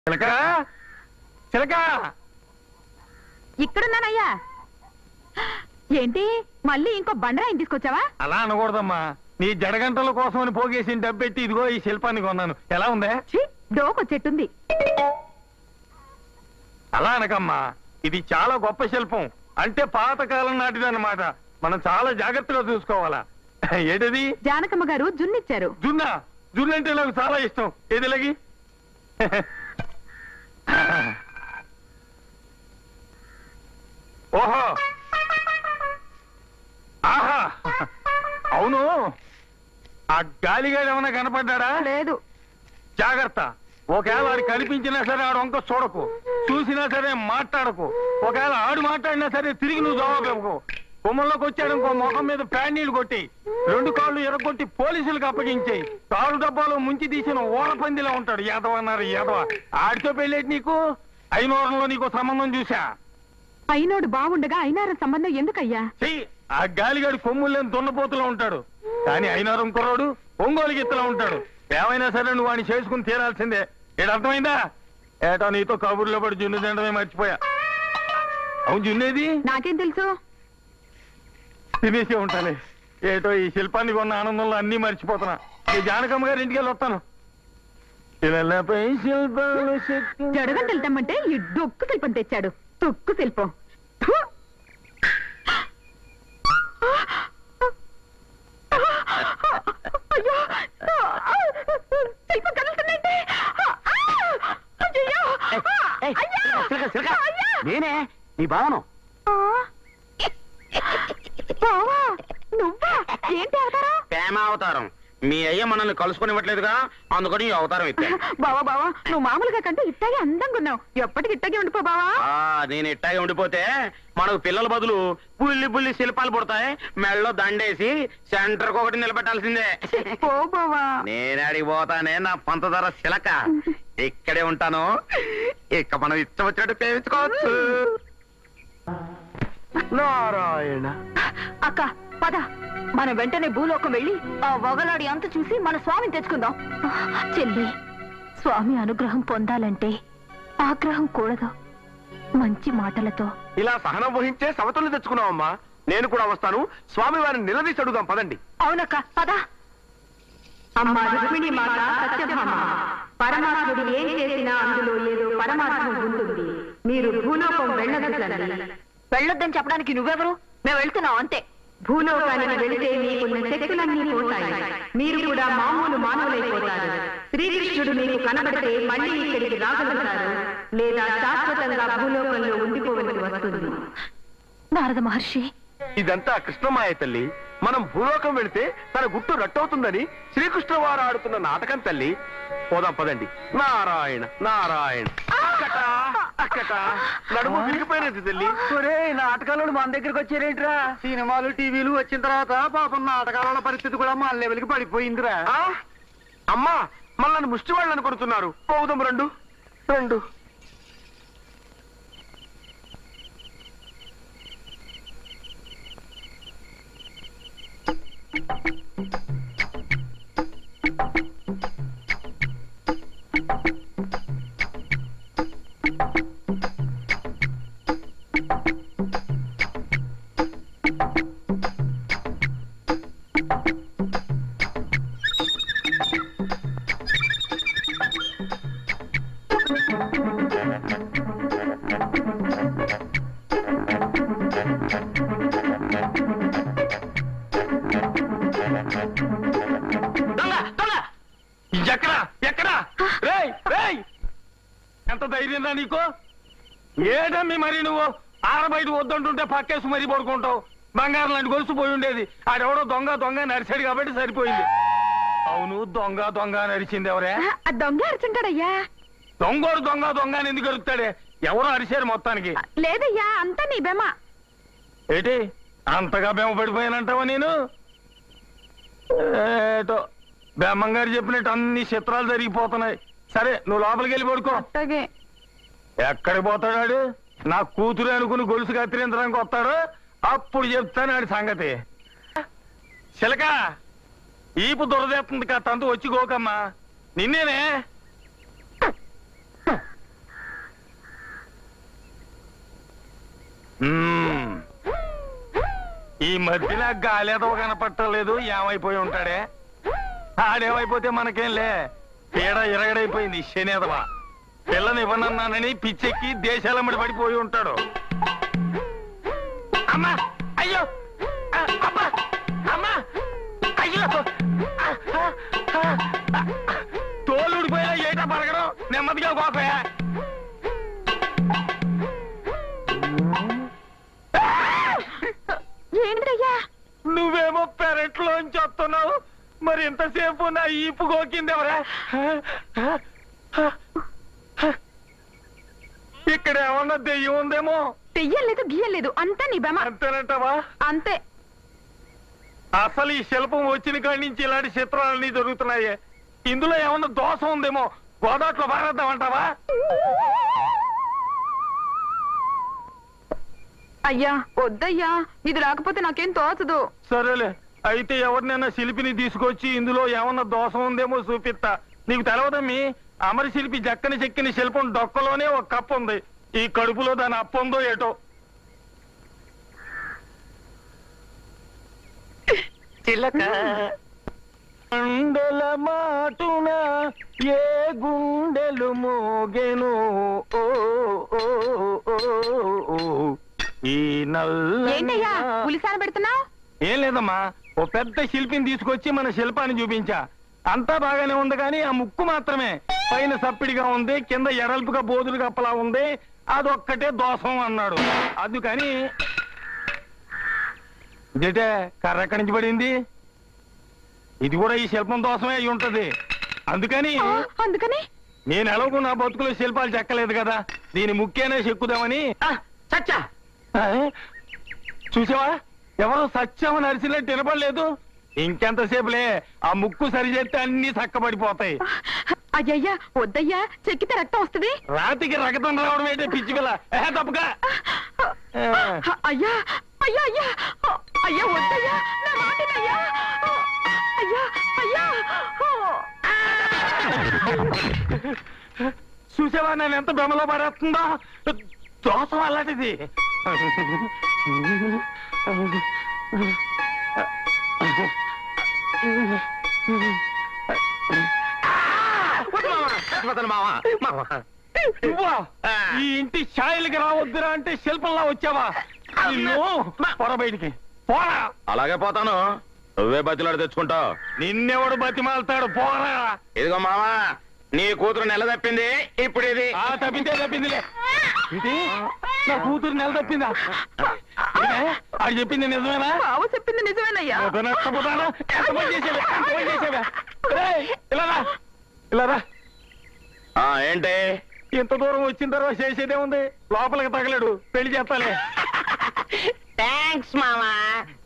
చిలక చిలక ఇక్కడున్నానయ్యా ఏంటి మళ్ళీ ఇంకో బండరాయిని తీసుకొచ్చావా అలా అనకూడదమ్మా నీ జడగంటల కోసం అని పోగేసి డబ్బెట్టి ఇదిగో ఈ శిల్పాన్ని కొన్నాను ఎలా ఉందే ఛీ, డోకొచ్చెట్టుంది అలా అనకమ్మా ఇది చాలా గొప్ప శిల్పం అంటే పాతకాలం నాటిదన్నమాట మనం చాలా జాగ్రత్తగా చూసుకోవాలా ఏంటది జానకమ్మ గారు జున్నిచ్చారు జున్న జున్ను అంటే నాకు చాలా ఇష్టం ఏది లగి ఓహో ఆహా అవును ఆ గాలిగాడు ఏమైనా కనపడ్డా లేదు జాగ్రత్త ఒకవేళ ఆడు కనిపించినా సరే ఆడు వంక చూడకు చూసినా సరే మాట్లాడకు ఒకవేళ ఆడు మాట్లాడినా సరే తిరిగి నువ్వు జవాబు ఇవ్వకు కుమ్మంలోకి వచ్చాడు ఇంకో ముఖం మీద ప్యాన్ నీళ్లు కొట్టి రెండు కాళ్ళు ఎరగొట్టి పోలీసులకు అప్పగించాయి తాడు డబ్బాలో ముంచి తీసిన ఊర పందిలా ఉంటాడు యాదవ అన్నారు యాదవ ఆడితో పెళ్ళేటి నీకు ఐనూరంలో నీకు సంబంధం చూసా అయినోడు బాగుండగా అయినారు సంబంధం ఎందుకయ్యా చెయ్యి ఆ గాలిగాడి కొమ్ములు లేని దున్నపోతులో ఉంటాడు కానీ అయినారం కుర్రాడు ఒంగోలు గిత్తలో ఉంటాడు ఏమైనా సరే నువ్వు వాడిని చేసుకుని తీరాల్సిందే ఏడు అర్థమైందా ఏటో నీతో కబుర్లో పడి జున్ను తినడమే మర్చిపోయా అవును జున్నేది నాకేం తెలుసు తినేసే ఉంటాలే ఏటో ఈ శిల్పాన్ని కొన్న ఆనందంలో అన్ని మర్చిపోతున్నా ఈ జానకమ్మ గారి ఇంటికి వెళ్ళి వస్తాను శిలలపై శిల్పాలు చెక్కి- జడగంటలు తెమ్మంటే ఈ డొక్కు శిల్పం తెచ్చాడు తొక్కు శిల్పం ఫు! అయ్యో! శిల్పం కదులుతుందండి! అయ్యయ్యో! ఏయ్, అయ్యా! చిలక, చిలక, చిలక. అయ్యా! నేనే నీ భావను ఆ! బావా నువ్వా ఏంటి అవతారం ప్రేమ అవతారం మీ అయ్య మనల్ని కలుసుకునివ్వట్లేదుగా అందుకని ఈ అవతారం ఎత్తా బావా బావా నువ్వు మామూలుగా కంటే ఇట్టాగే అందంగా ఉన్నావు ఎప్పటికి ఇట్టాగే ఉండిపో బావా ఆ, నేను ఇట్టాగే ఉండిపోతే మనకు పిల్లల బదులు బుల్లి బుల్లి శిల్పాలు పుడతాయి మెళ్ళలో దండేసి సెంటర్ ఒకటి నిలబెట్టాల్సిందే పో బావా నేను అడిగి పోతానే నా పంతధర శిలక ఇక్కడే ఉంటాను ఇక మనం ఇష్టం వచ్చినట్టు పేయించుకోవచ్చు నారాయణ అక్క పద మనం వెంటనే భూలోకం వెళ్ళి ఆ వగలాడి అంత చూసి మన స్వామిని తెచ్చుకుందాం చెల్లి స్వామి అనుగ్రహం పొందాలంటే ఆగ్రహం కూడదు మంచి మాటలతో ఇలా సహనం వహించే సమతుల్ని తెచ్చుకున్నావమ్మా నేను కూడా వస్తాను స్వామి వారిని నిలదీసి అడుగుదాం పదండి అవునక్క పద అమ్మ రుక్మిణి మాత సత్యభామ పరమాత్ముడు ఏం చేసినా అందులో ఏదో పరమాత్మ ఉంటుంది మీరు భూలోకం వెళ్ళదు తల్లి వెళ్ళొద్దని చెప్పడానికి నువ్వెవరు మేము వెళ్తున్నాం అంతే భూలోకానికి వెళితే మీకున్న శక్తులన్నీ పోతాయి మీరు కూడా మామూలు మానవులైపోతారు శ్రీకృష్ణుడు మీకు కనబడితే మళ్ళీ ఇక్కడికి రాగలుగుతారు లేదా శాశ్వతంగా భూలోకంలో ఉండిపోవలసి వస్తుంది నారద మహర్షి ఇదంతా కృష్ణమాయ తల్లి మనం భూలోకం వెళితే తన గుట్టు రట్టవుతుందని శ్రీకృష్ణ వారు ఆడుతున్న నాటకం తల్లి పోదాం పదండి నారాయణ నారాయణ అక్కట అక్కట నడుము విరిగిపోయినది తల్లి నాటకాలు మన దగ్గరికి వచ్చారేంట్రా సినిమాలు టీవీలు వచ్చిన తర్వాత పాపం నాటకాల పరిస్థితి కూడా మన లెవెల్కి పడిపోయిందిరా ఆ? అమ్మా మనల్ని ముష్టి వాళ్ళు అనుకుంటున్నారు పోదాం రెండు రెండు దొంగ దొంగ ఎక్కడా ఎక్కడా రేయ్ రేయ్ ఎంత ధైర్యం రా నీకు ఏడమ్మి మరి నువ్వు ఆరబయట వద్దంటుంటే పక్కేసి మరీ పడుకుంటావు బంగారం లాంటి గొలుసు పోయి ఉండేది ఆడెవడో దొంగ దొంగ నరిచాడు కాబట్టి సరిపోయింది అవును దొంగ దొంగ నరిచింది ఎవరే దొంగ అరుచుంటాడయ్యా దొంగోడు దొంగ దొంగ అని ఎందుకు అరుస్తాడే ఎవరో అరిశారు మొత్తానికి లేదయ్యా అంతా నీ బెమ ఏంటి అంతగా బెమ్మ పడిపోయానంటావా నేను ఏటో బెమ్మంగారు చెప్పినట్టు అన్ని చిత్రాలు జరిగిపోతున్నాయి సరే నువ్వు లోపలికి వెళ్ళి పడుకో అట్టగే ఎక్కడికి పోతాడాడు నా కూతురు అనుకుని గొలుసు కత్తిరించడానికి వస్తాడు అప్పుడు చెప్తాను ఆడి సంగతి చిలక ఈపు దురదేస్తుంది తంతు వచ్చి గోకమ్మా నిన్నేనే మధ్యలో గాలేదో కనపట్టలేదు ఏమైపోయి ఉంటాడే ఆడేమైపోతే మనకేంలే పీడ ఇరగడైపోయింది శనేదవా పిల్లని ఇవ్వనన్నానని పిచ్చెక్కి దేశాలమ్మడి పడిపోయి ఉంటాడు అమ్మా అయ్యో ఆ, అమ్మా అమ్మా అయ్యో ఆ, ఆ, ఆ, ఆ. తోలు ఊడిపోయినా ఏటా పరగడం నెమ్మదిగా పోకయా ఏంటయ్యా నువ్వేమో పెరట్లోంచి వస్తున్నావు మరి ఇంతసేపు నా ఈపు గోకింది ఎవరా ఇక్కడ ఏమన్నా దెయ్యం ఉందేమో తెయ్యలేదు గీయలేదు అంతా నీ బెమ అంతేనంటావా అంతే అసలు ఈ శిల్పం వచ్చిన కాడి నుంచి ఇలాంటి చిత్రాలన్నీ జరుగుతున్నాయి ఇందులో ఏమన్నా దోషం ఉందేమో గోదాట్లో పారేద్దామంటావా అయ్యా వద్దయ్యా ఇది రాకపోతే నాకేం తోచదు సరేలే అయితే ఎవరినైనా శిల్పిని తీసుకొచ్చి ఇందులో ఏమన్నా దోషం ఉందేమో చూపిస్తా నీకు తెలవదమ్మి అమర శిల్పి జక్కని చెక్కిన శిల్పం డొక్కలోనే ఒక కప్పు ఉంది ఈ కడుపులో దాని అప్పు ఉందో ఏటో చిలక గుండెల మాటున ఏ గుండెలు మోగెను ఓ, ఓ, ఓ, ఓ. ఈ నల్ల ఏంటయ్యా పులిసాన పెడుతున్నావు ఏం లేదమ్మా ఓ పెద్ద శిల్పిని తీసుకొచ్చి మన శిల్పాన్ని చూపించా అంతా బాగానే ఉంది కానీ ఆ ముక్కు మాత్రమే పైన సప్పిడిగా ఉంది కింద ఎడల్పుగా బోదులు కప్పలా ఉంది అదొక్కటే దోషం అన్నాడు అందుకని ఇదేటే కర్ర ఎక్కడి నుంచి పడింది ఇది కూడా ఈ శిల్పం దోషమే అయి ఉంటది అందుకని ఆ, అందుకని నేను ఎలాగో నా బతుకులో శిల్పాలు చెక్కలేదు కదా దీని ముక్కేనే చెక్కుదామని చచ్చా ఆ? చూసావా ఎవరో సత్యం నరిసినట్టు వినపడలేదు ఇంకెంతసేపులే ఆ ముక్కు సరిచేస్తే అన్ని చక్కబడిపోతాయి అయ్యయ్యా వద్దయ్యా చెక్కితే రక్తం వస్తుంది రాతికి రగతం రావడం ఏంటి పిచ్చి పిల్ల ఏ తప్పుగా అయ్యా అయ్యా అయ్యా అయ్యా వద్దయ్యా నా మాటనయ్యా అయ్యా అయ్యా చూసావా నేను ఎంత బెమలో పడేస్తుందో దోషం అలాంటిది మావా మావా నువ్వా ఈ ఇంటి ఛాయలకి రావద్దురా అంటే శిల్పంలా వచ్చావా నిన్ను పొర బయటికి పోరా అలాగే పోతాను నువ్వే బతిలాడు తెచ్చుకుంటావు నిన్నెవడు బతిమాలతాడు పోరా ఇదిగో మావా నీ కూతురు నెల తప్పింది ఇప్పుడు ఇది ఆ తప్పిందే తప్పిందిలే ఇది నా కూతురు నెల తప్పిందా ఇదే? ఆడు చెప్పింది నిజమేనా బావ చెప్పింది నిజమేనయ్యా నేను నష్టపోతాను ఎంత పని చేసేవే ఎంత పని చేసేవే ఏయ్, ఇలా రా ఇలా రా ఆ ఏంటి ఇంత దూరం వచ్చిన తర్వాత చేసేదే ఉంది లోపలికి తగలేడు పెళ్లి చేస్తాలే థ్యాంక్స్ మావా